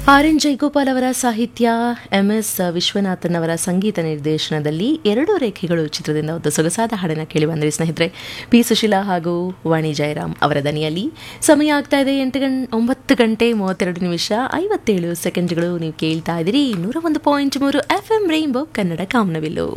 R N Jaigopal ಅವರ ಸಾಹಿತ್ಯ M S Viswanathan ಅವರ ಸಂಗೀತ ನಿರ್ದೇಶನದಲ್ಲಿ ಎರಡು ರೇಖೆಗಳು ಚಿತ್ರದಿಂದ ಒಂದು ಸೊಗಸಾದ ಹಾಡನ್ನು ಕೇಳಿ ಬಂದ್ರಿ ಸ್ನೇಹಿತರೆ ಪಿ ಸುಶೀಲಾ ಹಾಗೂ ವಾಣಿ ಜಯರಾಮ್ ಅವರ ದನಿಯಲ್ಲಿ ಸಮಯ ಆಗ್ತಾ ಇದೆ ಎಂಟು ಗಂಟೆ ಒಂಬತ್ತು ಗಂಟೆ ಮೂವತ್ತೆರಡು ನಿಮಿಷ ಐವತ್ತೇಳು ಸೆಕೆಂಡ್ಗಳು ನೀವು ಕೇಳ್ತಾ ಇದ್ದೀರಿ ನೂರ ಒಂದು ಪಾಯಿಂಟ್ ಮೂರು ಎಫ್ ಎಂ ರೈನ್ಬೋ ಕನ್ನಡ ಕಾಮನವಿಲ್ಲು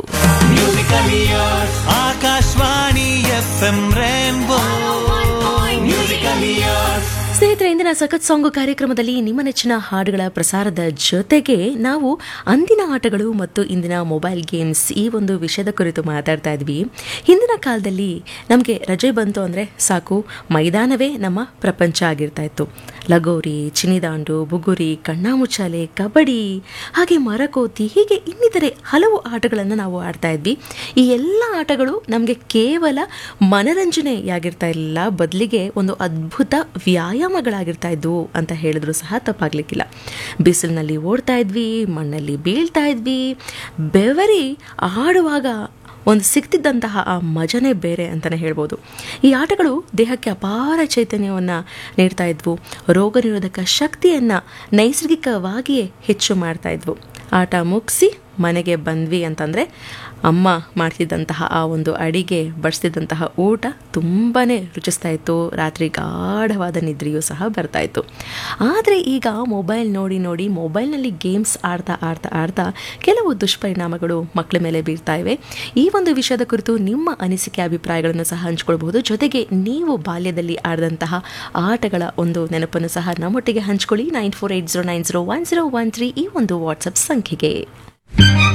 Akashvani F M rainbow musical years ಸ್ನೇಹಿತರೆ ಇಂದಿನ ಸಖತ್ ಸಾಂಗು ಕಾರ್ಯಕ್ರಮದಲ್ಲಿ ನಿಮ್ಮ ನೆಚ್ಚಿನ ಹಾಡುಗಳ ಪ್ರಸಾರದ ಜೊತೆಗೆ ನಾವು ಅಂದಿನ ಆಟಗಳು ಮತ್ತು ಇಂದಿನ ಮೊಬೈಲ್ ಗೇಮ್ಸ್ ಈ ಒಂದು ವಿಷಯದ ಕುರಿತು ಮಾತಾಡ್ತಾ ಇದ್ವಿ ಹಿಂದಿನ ಕಾಲದಲ್ಲಿ ನಮಗೆ ರಜೆ ಬಂತು ಅಂದರೆ ಸಾಕು ಮೈದಾನವೇ ನಮ್ಮ ಪ್ರಪಂಚ ಆಗಿರ್ತಾ ಇತ್ತು ಲಗೋರಿ ಚಿನಿದಾಂಡು ಬುಗುರಿ ಕಣ್ಣಾಮುಚ್ಚಾಲೆ ಕಬಡ್ಡಿ ಹಾಗೆ ಮರಕೋತಿ ಹೀಗೆ ಇನ್ನಿತರೆ ಹಲವು ಆಟಗಳನ್ನು ನಾವು ಆಡ್ತಾ ಇದ್ವಿ ಈ ಎಲ್ಲ ಆಟಗಳು ನಮಗೆ ಕೇವಲ ಮನರಂಜನೆಯಾಗಿರ್ತಾ ಇಲ್ಲ ಬದಲಿಗೆ ಒಂದು ಅದ್ಭುತ ವ್ಯಾಯಾಮಗಳಾಗಿರ್ತಾ ಇದ್ವು ಅಂತ ಹೇಳಿದ್ರು ಸಹ ತಪ್ಪಾಗ್ಲಿಕ್ಕಿಲ್ಲ ಬಿಸಿಲಿನಲ್ಲಿ ಓಡ್ತಾ ಇದ್ವಿ ಮಣ್ಣಲ್ಲಿ ಬೀಳ್ತಾ ಇದ್ವಿ ಬೆವರಿ ಆಡುವಾಗ ಒಂದು ಸಿಗ್ತಿದ್ದಂತಹ ಆ ಮಜನೇ ಬೇರೆ ಅಂತಲೇ ಹೇಳ್ಬೋದು ಈ ಆಟಗಳು ದೇಹಕ್ಕೆ ಅಪಾರ ಚೈತನ್ಯವನ್ನು ನೀಡ್ತಾ ಇದ್ವು ರೋಗ ನಿರೋಧಕ ಶಕ್ತಿಯನ್ನು ನೈಸರ್ಗಿಕವಾಗಿಯೇ ಹೆಚ್ಚು ಮಾಡ್ತಾ ಇದ್ವು ಆಟ ಮುಗಿಸಿ ಮನೆಗೆ ಬಂದ್ವಿ ಅಂತಂದರೆ ಅಮ್ಮ ಮಾಡ್ತಿದ್ದಂತಹ ಆ ಒಂದು ಅಡಿಗೆ ಬಡಿಸ್ತಿದ್ದಂತಹ ಊಟ ತುಂಬಾ ರುಚಿಸ್ತಾ ಇತ್ತು ರಾತ್ರಿ ಗಾಢವಾದ ನಿದ್ರೆಯೂ ಸಹ ಬರ್ತಾ ಇತ್ತು ಆದರೆ ಈಗ ಮೊಬೈಲ್ ನೋಡಿ ನೋಡಿ ಮೊಬೈಲ್ನಲ್ಲಿ ಗೇಮ್ಸ್ ಆಡ್ತಾ ಆಡ್ತಾ ಆಡ್ತಾ ಕೆಲವು ದುಷ್ಪರಿಣಾಮಗಳು ಮಕ್ಕಳ ಮೇಲೆ ಬೀರ್ತಾ ಇವೆ ಈ ಒಂದು ವಿಷಯದ ಕುರಿತು ನಿಮ್ಮ ಅನಿಸಿಕೆ ಅಭಿಪ್ರಾಯಗಳನ್ನು ಸಹ ಹಂಚ್ಕೊಳ್ಬಹುದು ಜೊತೆಗೆ ನೀವು ಬಾಲ್ಯದಲ್ಲಿ ಆಡಿದಂತಹ ಆಟಗಳ ಒಂದು ನೆನಪನ್ನು ಸಹ ನಮ್ಮೊಟ್ಟಿಗೆ ಹಂಚ್ಕೊಳ್ಳಿ nine four eight zero nine zero one zero one three ಈ ಒಂದು ವಾಟ್ಸಪ್ ಸಂಖ್ಯೆಗೆ